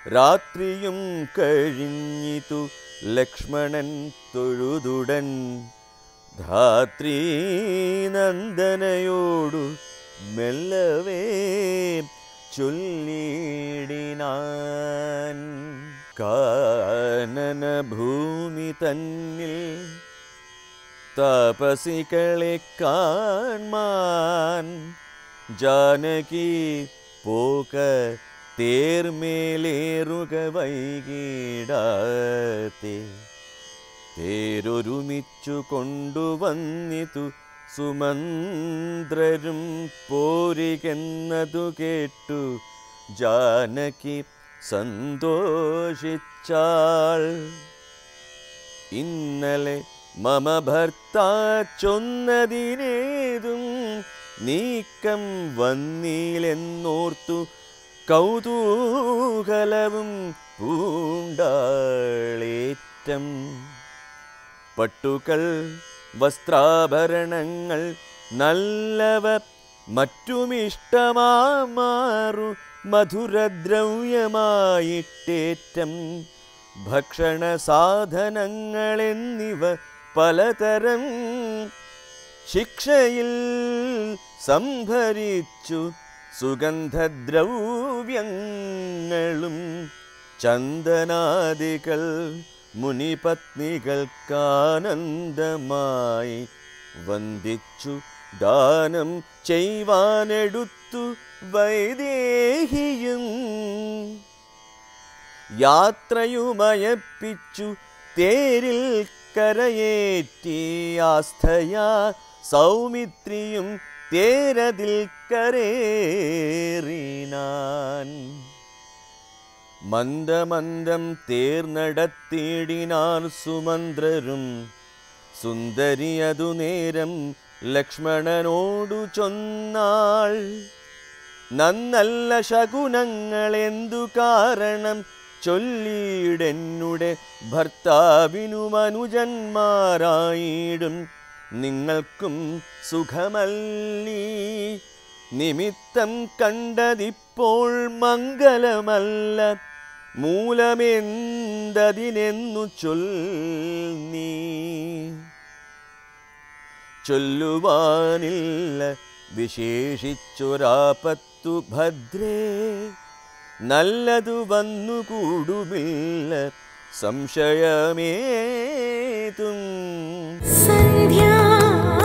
രാത്രിയും കഴിഞ്ഞിതു ലക്ഷ്മണൻ തൊഴുതുടൻ ധാത്രീ നന്ദനയോടു മെല്ലവേ ചൊല്ലിടിനാൻ കാനന ഭൂമി തന്നിൽ തപസികളെ കാൺമാൻ ജാനകി പോക തേർമേലേറുക വൈകിടാത്തെ തേരൊരുമിച്ചു കൊണ്ടുവന്നിതു സുമന്ത്രരും പോരികെന്നതു കേട്ടു ജാനകി സന്തോഷിച്ചാൾ ഇന്നലെ മമ ഭർത്താ ചൊന്നതിനേതും നീക്കം വന്നീലെന്നോർത്തു കൗതൂഹലവും പൂണ്ടാളേറ്റം പട്ടുകൾ വസ്ത്രാഭരണങ്ങൾ നല്ലവ മറ്റുമിഷ്ടമാറു മധുരദ്രവ്യമായിട്ടേറ്റം ഭക്ഷണ സാധനങ്ങളെന്നിവ പലതരം ശിക്ഷയിൽ സംഭരിച്ചു സുഗന്ധദ്രവ്യങ്ങളും ചന്ദനാദികൾ മുനിപത്നികൾക്കാനന്ദമായി വന്ദിച്ചു ദാനം ചെയ്വാനെടുത്തു വൈദേഹിയും യാത്രയുമയപ്പിച്ചു തേരിൽ കരയേറ്റി ആസ്ഥയാ സൗമിത്രിയും തേരതിൽ കരേറിനാൻ മന്ദമന്ദം തേർനടത്തിയിടിനാർ സുമന്ത്രരും സുന്ദരിയതു നേരം ലക്ഷ്മണനോടു ചൊന്നാൾ നന്നല്ല ശകുനങ്ങളെന്തു കാരണം ചൊല്ലിയിടെന്നുടെ ഭർത്താവിനും അനുജന്മാരായിടും നിങ്ങൾക്കും സുഖമല്ലീ നിമിത്തം കണ്ടതിപ്പോൾ മംഗലമല്ല മൂലമെന്തതിനെന്നു ചൊല്ലീ ചൊല്ലുവാനില്ല വിശേഷിച്ചൊരാപത്തു ഭദ്രേ നല്ലതു വന്നുകൂടുമില്ല സംശയമേതും സന്ധ്യാ